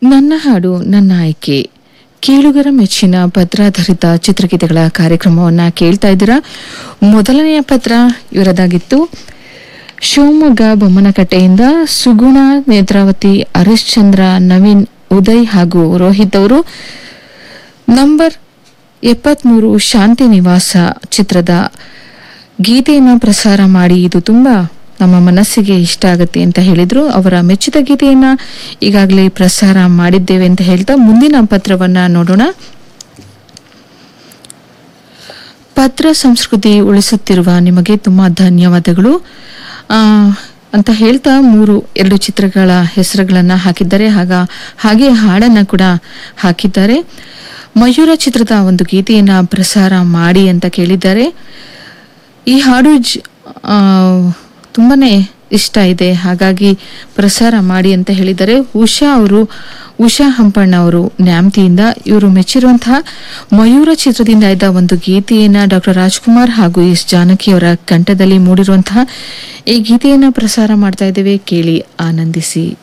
ನನ್ನ ಹಾಡು ನನ್ನ ಆಯ್ಕೆ ಕೇಳುಗರ ಮೆಚ್ಚಿನ ಪತ್ರಾಧಾರಿತ ಚಿತ್ರಗೀತೆಗಳ ಕಾರ್ಯಕ್ರಮವನ್ನ ಕೇಳ್ತಾ ಇದ್ದೀರಾ ಮೊದಲನೆಯ ಪತ್ರ ಇವರದಾಗಿತ್ತು ಶಿವಮೊಗ್ಗ ಬೊಮ್ಮನಕಟ್ಟೆಯಿಂದ ಸುಗುಣ ನೇತ್ರಾವತಿ ಹರಿಶ್ಚಂದ್ರ ನವೀನ್ ಉದಯ್ ಹಾಗೂ ರೋಹಿತ್ ಅವರು ನಂಬರ್ ಎಪ್ಪತ್ಮೂರು ಶಾಂತಿ ನಿವಾಸ ಚಿತ್ರದ ಗೀತೆಯನ್ನು ಪ್ರಸಾರ ಮಾಡಿ ಇದು ತುಂಬಾ ನಮ್ಮ ಮನಸ್ಸಿಗೆ ಇಷ್ಟ ಆಗುತ್ತೆ ಅಂತ ಹೇಳಿದ್ರು ಅವರ ಮೆಚ್ಚಿದ ಗೀತೆಯನ್ನ ಈಗಾಗಲೇ ಪ್ರಸಾರ ಮಾಡಿದ್ದೇವೆ ಅಂತ ಹೇಳ್ತಾ ಮುಂದಿನ ಪತ್ರವನ್ನ ನೋಡೋಣ ಪತ್ರ ಸಂಸ್ಕೃತಿ ಉಳಿಸುತ್ತಿರುವ ನಿಮಗೆ ತುಂಬಾ ಧನ್ಯವಾದಗಳು ಆ, ಅಂತ ಹೇಳ್ತಾ ಮೂರು ಎರಡು ಚಿತ್ರಗಳ ಹೆಸರುಗಳನ್ನ ಹಾಕಿದ್ದಾರೆ ಹಾಗ ಹಾಗೆ ಹಾಡನ್ನ ಕೂಡ ಹಾಕಿದ್ದಾರೆ ಮಯೂರ ಚಿತ್ರದ ಒಂದು ಗೀತೆಯನ್ನ ಪ್ರಸಾರ ಮಾಡಿ ಅಂತ ಕೇಳಿದ್ದಾರೆ ಈ ಹಾಡು ಜ- ಆ, ತುಂಬಾನೇ ಇಷ್ಟ ಇದೆ ಹಾಗಾಗಿ ಪ್ರಸಾರ ಮಾಡಿ ಅಂತ ಹೇಳಿದ್ದಾರೆ ಉಷಾ ಅವರು ಉಷಾ ಹಂಪಣ್ಣ ಅವರು ನ್ಯಾಮ್ತಿಯಿಂದ ಇವರು ಮೆಚ್ಚಿರುವಂತಹ ಮಯೂರ ಚಿತ್ರದಿಂದ ಇದ್ದ ಒಂದು ಗೀತೆಯನ್ನ ಡಾಕ್ಟರ್ ರಾಜ್ಕುಮಾರ್ ಹಾಗೂ ಎಸ್ ಜಾನಕಿ ಅವರ ಕಂಠದಲ್ಲಿ ಮೂಡಿರುವಂತಹ ಈ ಗೀತೆಯನ್ನ ಪ್ರಸಾರ ಮಾಡ್ತಾ ಇದ್ದೇವೆ ಕೇಳಿ ಆನಂದಿಸಿ